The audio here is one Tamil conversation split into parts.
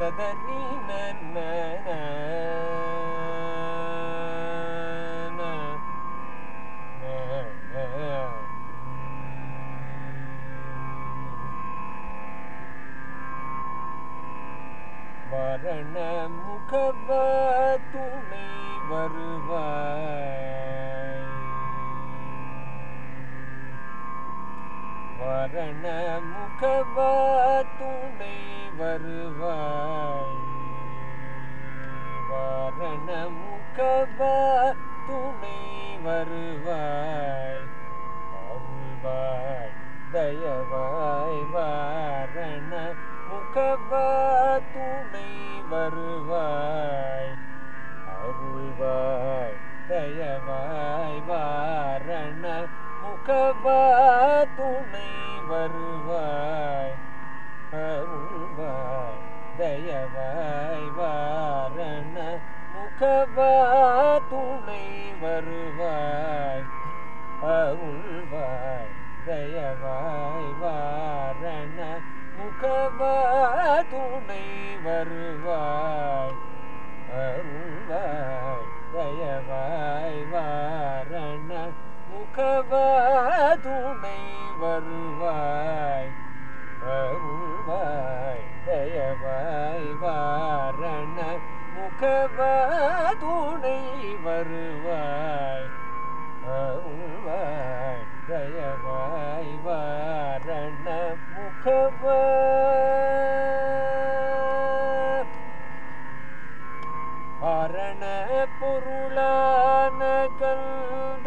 ததனி நன்ன வரண முகவ துணை வருவாய் வரண முகவ துணை வருவாய் வரண முகவ துணை வருவாய் அருள்வாய் தயவாய் வாரண முகவ துணை வருவாய் அருள்வாய் தயவாய் வாரண முகவ துணை வருவாய் அருள்வாய் தயவாய் வாரண முகவ துணை வருவாய் அருள்வாய் தயவாய் வாரண முகவ துணை வருவாய் அருள்வாய் தயவாய் வாரண முகவ துணை வருவாய் அருள்வாய் தயவாய் வாரண முகவ துணை வருவாய் அருள்வாய் தயவாய் வாரண முகவ அரண பொருளான கந்த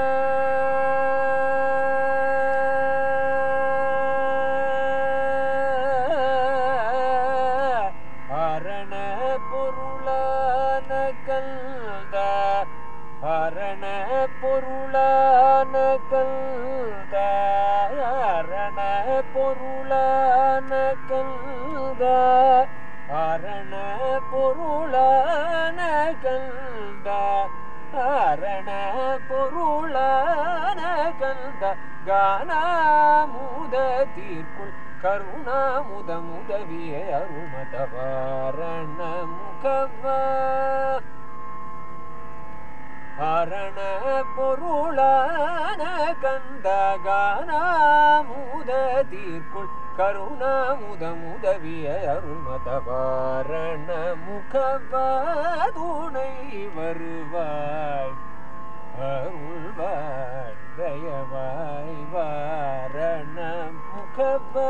அரண பொருளான கந்த அரண பொருளான கந்த அரண பொருளான கந்த அரண பொருளான கந்த அரண பொருளான கந்த கானாமுத தீர்க்குள் கருணாமுத முதவிய அருமதவாரண முகவா அரண பொருளான கந்த கானாமுத தீர்க்குள் கருணாமுத முதவிய அருள்மதவாரண முகவா துணை வருவாய் அருள்வாய் தயவாய் வாரண முகவா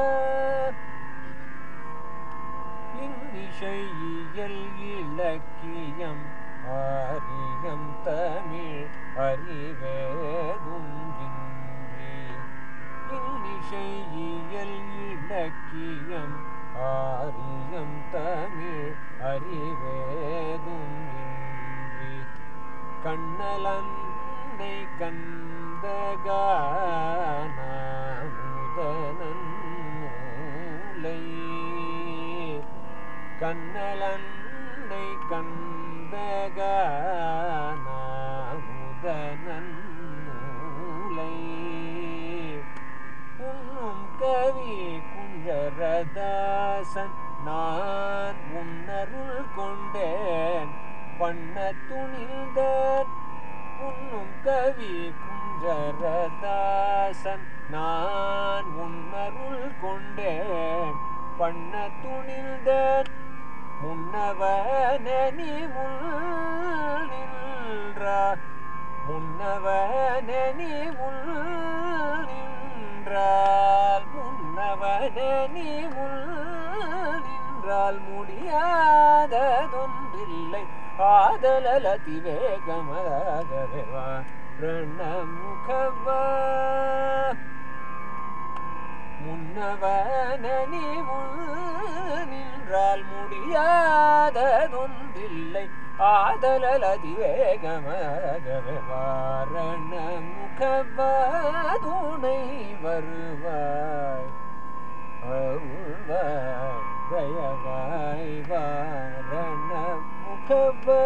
இன்னிசையியல் இலக்கியம் ஆரியம் தமிழ் அறிவேதும் இன்றி இன்னிசையியல் இலக்கியம் ஆரியம் தமிழ் அறிவேதும் இன்றி கண்ணலன்னை கந்தகானமுதனன் மூலை கண்ணலன்னை கந்தகானமுதனன் மூலை உன்னும் கவி குஞ்சரதாசன் நான் உன்னருள் கொண்டேன் பண்ண துணிந்தேன் உன்னும் கவி குஞ்சரதாசன் நான் உன்னருள் கொண்டேன் பண்ண துணிந்தேன் முன்னவனி முன் நின்றார் முன்னவனி முன் நின்றால் முன்னவனி முன் நின்றால் முடியாததொன்றில்லை ஆதலல திவேகமதாகவே வா பிரணமுகவா முன்னவனி முன் நின்றால் முடியாததொன்றில்லை ஆதலல் அதிவேகமாகவே வாரண முகவா துணை வருவாய் அருள்வாய் தயவாய் வாரண முகவா